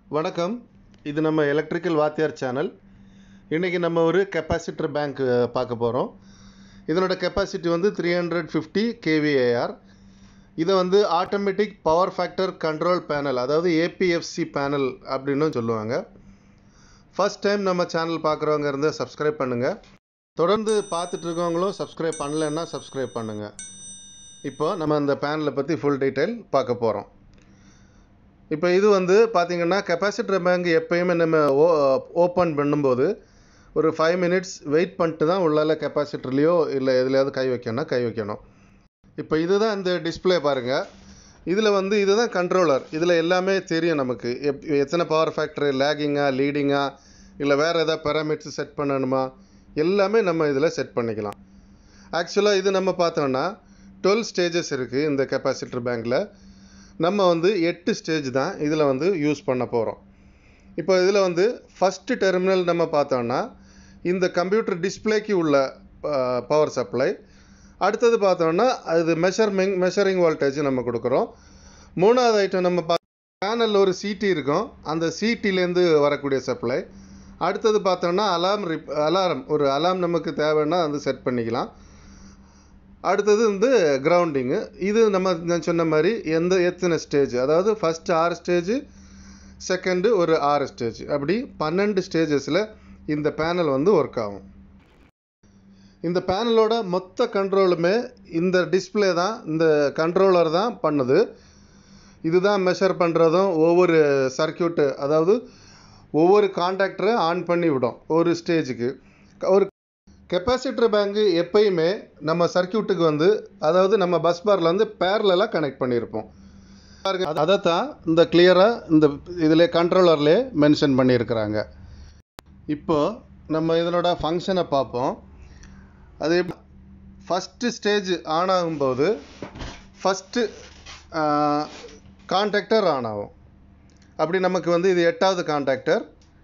வணக்கம் இது நம்ம எலக்ட்ரிக்கல் வாத்தியார் சேனல் இன்றைக்கி நம்ம ஒரு கெப்பாசிட்டர் பேங்க் பார்க்க போகிறோம் இதனோட கெப்பாசிட்டி வந்து த்ரீ ஹண்ட்ரட் ஃபிஃப்டி கேவிஏஆர் இதை வந்து automatic power factor control panel அதாவது ஏபிஎஃப்சி பேனல் அப்படின்னு சொல்லுவாங்க ஃபர்ஸ்ட் டைம் நம்ம சேனல் பார்க்குறவங்க இருந்தால் சப்ஸ்கிரைப் பண்ணுங்கள் தொடர்ந்து பார்த்துட்டு இருக்கவங்களும் சப்ஸ்கிரைப் பண்ணலைன்னா சப்ஸ்கிரைப் பண்ணுங்கள் இப்போ நம்ம அந்த பேனலை பற்றி ஃபுல் டீட்டெயில் பார்க்க போகிறோம் இப்போ இது வந்து பார்த்திங்கன்னா கெப்பாசிட்டர் பேங்க் எப்பயுமே நம்ம ஓ ஓப்பன் பண்ணும்போது ஒரு ஃபைவ் மினிட்ஸ் வெயிட் பண்ணிட்டு தான் உள்ளால கெப்பாசிட்டர்லேயோ இல்லை எதுலையாவது கை வைக்கணும்னா கை வைக்கணும் இப்போ இதுதான் இந்த டிஸ்பிளே பாருங்கள் இதில் வந்து இதுதான் கண்ட்ரோலர் இதில் எல்லாமே தெரியும் நமக்கு எப் எத்தனை பவர் ஃபேக்டரி லேகிங்காக லீடிங்காக இல்லை வேறு எதாவது பேராமீட்டர்ஸ் செட் பண்ணணுமா எல்லாமே நம்ம இதில் செட் பண்ணிக்கலாம் ஆக்சுவலாக இது நம்ம பார்த்தோம்னா டுவெல் ஸ்டேஜஸ் இருக்குது இந்த கெப்பாசிட்டர் பேங்க்கில் நம்ம வந்து எட்டு ஸ்டேஜ் தான் இதில் வந்து யூஸ் பண்ண போகிறோம் இப்போ இதில் வந்து ஃபஸ்ட்டு டெர்மினல் நம்ம பார்த்தோம்னா இந்த கம்ப்யூட்டர் டிஸ்பிளேக்கு உள்ள பவர் சப்ளை அடுத்தது பார்த்தோம்னா அது மெஷர்மிங் மெஷரிங் வோல்டேஜ் நம்ம கொடுக்குறோம் மூணாவது ஐட்டம் நம்ம பா பேனலில் ஒரு சிடி இருக்கும் அந்த சிடிலேருந்து வரக்கூடிய சப்ளை அடுத்தது பார்த்தோம்னா அலார்ம் ரிப் அலாரம் ஒரு அலார்ம் நமக்கு தேவைன்னா வந்து செட் பண்ணிக்கலாம் அடுத்தது வந்து கிரவுண்டிங்கு இது நம்ம நான் சொன்ன மாதிரி எந்த எத்தனை ஸ்டேஜ் அதாவது ஃபஸ்ட்டு ஆறு ஸ்டேஜ் செகண்டு ஒரு ஆறு ஸ்டேஜ் அப்படி பன்னெண்டு ஸ்டேஜஸில் இந்த பேனல் வந்து ஒர்க் ஆகும் இந்த பேனலோட மொத்த கண்ட்ரோலுமே இந்த டிஸ்பிளே தான் இந்த கண்ட்ரோலர் தான் பண்ணுது இதுதான் மெஷர் பண்ணுறதும் ஒவ்வொரு சர்க்கியூட்டு அதாவது ஒவ்வொரு காண்டாக்டரை ஆன் பண்ணி விடும் ஒரு ஸ்டேஜுக்கு ஒரு கெப்பாசிட்டர் பேங்கு எப்பயுமே நம்ம சர்க்கியூட்டுக்கு வந்து அதாவது நம்ம பஸ் பாரில் வந்து பேரலாக கனெக்ட் பண்ணியிருப்போம் பாருங்க அதை தான் இந்த கிளியராக இந்த இதில் கண்ட்ரோலர்லேயே மென்ஷன் பண்ணியிருக்கிறாங்க இப்போ நம்ம இதனோட ஃபங்க்ஷனை பார்ப்போம் அது ஃபஸ்ட்டு ஸ்டேஜ் ஆன் ஆகும்போது ஃபஸ்ட்டு கான்டாக்டர் ஆன் ஆகும் அப்படி நமக்கு வந்து இது எட்டாவது கான்டாக்டர்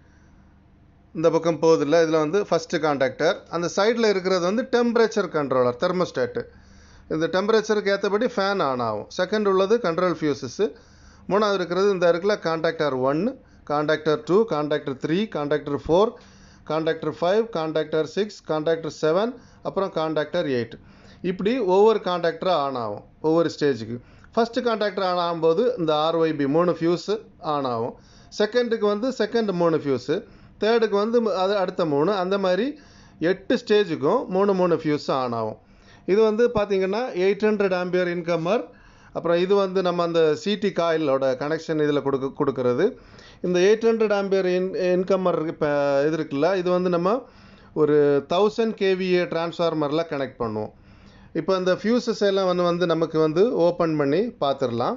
இந்த பக்கம் போகுதில்ல இதில் வந்து ஃபஸ்ட்டு கான்டாக்டர் அந்த சைடில் இருக்கிறது வந்து டெம்பரேச்சர் கண்ட்ரோலர் தெர்மோஸ்டேட்டு இந்த டெம்பரேச்சருக்கு ஏற்றபடி ஃபேன் ஆன் ஆகும் செகண்ட் உள்ளது கண்ட்ரோல் ஃபியூசஸ்ஸு மூணாவது இருக்கிறது இந்த இருக்குல்ல contactor one contactor two contactor three contactor four contactor five contactor six contactor seven அப்புறம் கான்டாக்டர் எயிட் இப்படி ஒவ்வொரு கான்டாக்டராக ஆன் ஆகும் ஒவ்வொரு ஸ்டேஜுக்கு ஃபஸ்ட்டு கான்டாக்டர் ஆன் ஆகும்போது இந்த ஆர்ஒய்பி மூணு ஃபியூஸு ஆன் ஆகும் செகண்டுக்கு வந்து செகண்ட் மூணு ஃபியூஸு தேர்டுக்கு வந்து அது அடுத்த மூணு அந்த மாதிரி எட்டு ஸ்டேஜுக்கும் மூணு மூணு ஃபியூஸ் ஆன் ஆகும் இது வந்து பார்த்திங்கன்னா எயிட் ஹண்ட்ரட் ஆம்பியர் இன்கம்மர் அப்புறம் இது வந்து நம்ம அந்த சிடி காயிலோட கனெக்ஷன் இதில் கொடுக்க கொடுக்கறது இந்த eight hundred ampere in incomer இப்போ இது இருக்குல்ல இது வந்து நம்ம ஒரு தௌசண்ட் கேவிஏ டிரான்ஸ்ஃபார்மரில் கனெக்ட் பண்ணுவோம் இப்போ இந்த ஃபியூசஸ் எல்லாம் வந்து வந்து நமக்கு வந்து ஓப்பன் பண்ணி பார்த்துடலாம்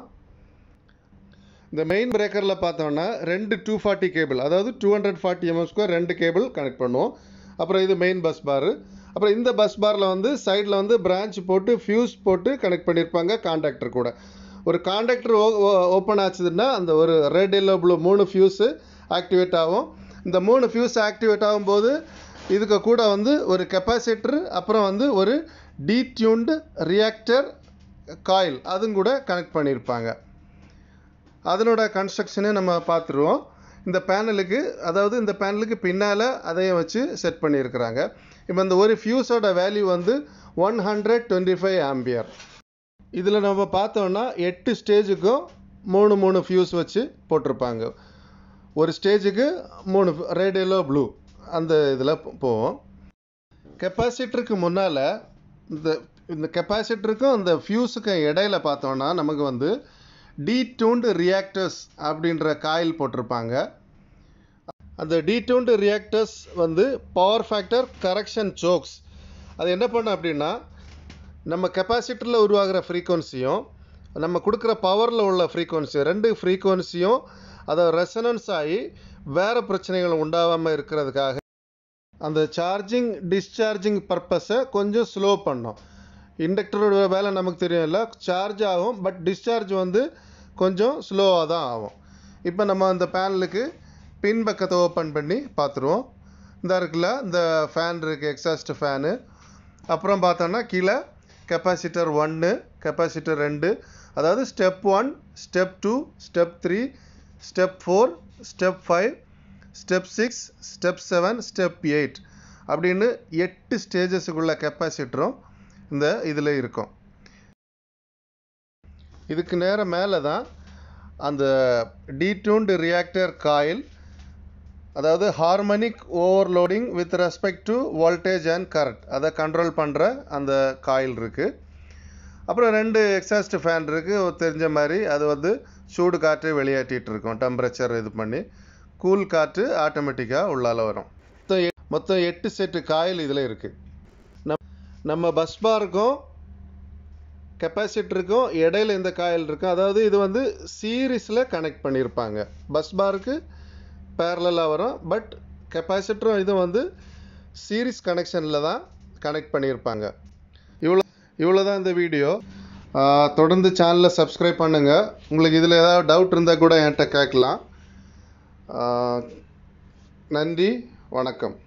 இந்த மெயின் பிரேக்கரில் பார்த்தோம்னா ரெண்டு டூ ஃபார்ட்டி கேபிள் அதாவது two hundred forty mm square ரெண்டு கேபிள் கனெக்ட் பண்ணுவோம் அப்புறம் இது மெயின் பஸ் பாரு அப்புறம் இந்த பஸ் பாரில் வந்து சைடில் வந்து பிரான்ச் போட்டு ஃபியூஸ் போட்டு கனெக்ட் பண்ணியிருப்பாங்க காண்டாக்டர் கூட ஒரு காண்டாக்டர் ஓப்பன் ஆச்சுதுன்னா அந்த ஒரு ரெட் எல்லோ ப்ளூ மூணு ஃபியூஸு ஆக்டிவேட் ஆகும் இந்த மூணு ஃபியூஸ் ஆக்டிவேட் ஆகும்போது இதுக்கு கூட வந்து ஒரு கெப்பாசிட்டர் அப்புறம் வந்து ஒரு டீட்யூன்டு ரியாக்டர் காயில் அதுவும் கூட கனெக்ட் பண்ணியிருப்பாங்க அதனோட கன்ஸ்ட்ரக்ஷனே நம்ம பார்த்துருவோம் இந்த பேனலுக்கு அதாவது இந்த பேனலுக்கு பின்னால் அதையும் வச்சு செட் பண்ணியிருக்கிறாங்க இப்போ இந்த ஒரு ஃபியூஸோட வேல்யூ வந்து one hundred twenty five ampere இதில் நம்ம பார்த்தோன்னா எட்டு ஸ்டேஜுக்கும் மூணு மூணு ஃபியூஸ் வச்சு போட்டிருப்பாங்க ஒரு ஸ்டேஜுக்கு மூணு ரெட் எல்லோ ப்ளூ அந்த இதில் போவோம் கெப்பாசிட்டருக்கு முன்னால் இந்த இந்த கெப்பாசிட்டருக்கும் இந்த ஃபியூஸுக்கும் இடையில பார்த்தோன்னா நமக்கு வந்து டீடூண்டு ரியாக்டர்ஸ் அப்படின்ற காயில் போட்டிருப்பாங்க அந்த டீடூண்டு ரியாக்டர்ஸ் வந்து பவர் ஃபேக்டர் கரெக்ஷன் சோக்ஸ் அது என்ன பண்ணும் அப்படின்னா நம்ம கெப்பாசிட்டரில் உருவாகிற ஃப்ரீக்குவன்சியும் நம்ம கொடுக்குற பவரில் உள்ள ஃப்ரீக்குவன்சி ரெண்டு ஃப்ரீக்குவன்சியும் அதை ரெசனன்ஸ் ஆகி வேறு பிரச்சனைகள் உண்டாகாமல் இருக்கிறதுக்காக அந்த சார்ஜிங் டிஸ்சார்ஜிங் பர்பஸை கொஞ்சம் ஸ்லோ பண்ணோம் இண்டக்டரோட வேலை நமக்கு தெரியும் இல்லை சார்ஜ் ஆகும் பட் டிஸ்சார்ஜ் வந்து கொஞ்சம் ஸ்லோவாக தான் ஆகும் இப்போ நம்ம அந்த பேனலுக்கு பின் பக்கத்தை ஓப்பன் பண்ணி பார்த்துருவோம் இந்த இருக்குல்ல இந்த ஃபேன் இருக்குது எக்ஸாஸ்ட் ஃபேனு அப்புறம் பார்த்தோன்னா கீழே கெப்பாசிட்டர் ஒன்று கெப்பாசிட்டர் ரெண்டு அதாவது step one step two step three step four step five step six step seven step eight அப்படின்னு எட்டு ஸ்டேஜஸுக்குள்ள கெப்பாசிட்டரும் இந்த இதில் இருக்கும் இதுக்கு நேர மேலே தான் அந்த டீடியூன்டு ரியாக்டர் காயில் அதாவது harmonic overloading with respect to voltage and current அதை கண்ட்ரோல் பண்ணுற அந்த காயில் இருக்குது அப்புறம் ரெண்டு எக்ஸாஸ்ட் ஃபேன் இருக்குது தெரிஞ்ச மாதிரி அது வந்து சூடு காற்று வெளியேற்றிட்டு இருக்கும் டெம்பரேச்சர் இது பண்ணி கூல் காற்று ஆட்டோமேட்டிக்காக உள்ளால வரும் மொத்தம் எ- மொத்தம் எட்டு செட்டு காயில் இதில் இருக்குது நம் நம்ம பஸ் பாருக்கும் கெப்பாசிட்டருக்கும் இடையில இந்த காயில் இருக்கும் அதாவது இது வந்து சீரீஸில் கனெக்ட் பண்ணியிருப்பாங்க பஸ் பாருக்கு பேரலாக வரும் பட் கெப்பாசிட்டரும் இது வந்து சீரிஸ் கனெக்ஷனில் தான் கனெக்ட் பண்ணியிருப்பாங்க இவ்வளோ இவ்வளோ தான் இந்த வீடியோ ஆஹ் தொடர்ந்து சேனலை சப்ஸ்கிரைப் பண்ணுங்கள் உங்களுக்கு இதில் ஏதாவது டவுட் இருந்தால் கூட என்கிட்ட கேட்கலாம் ஆஹ் நன்றி வணக்கம்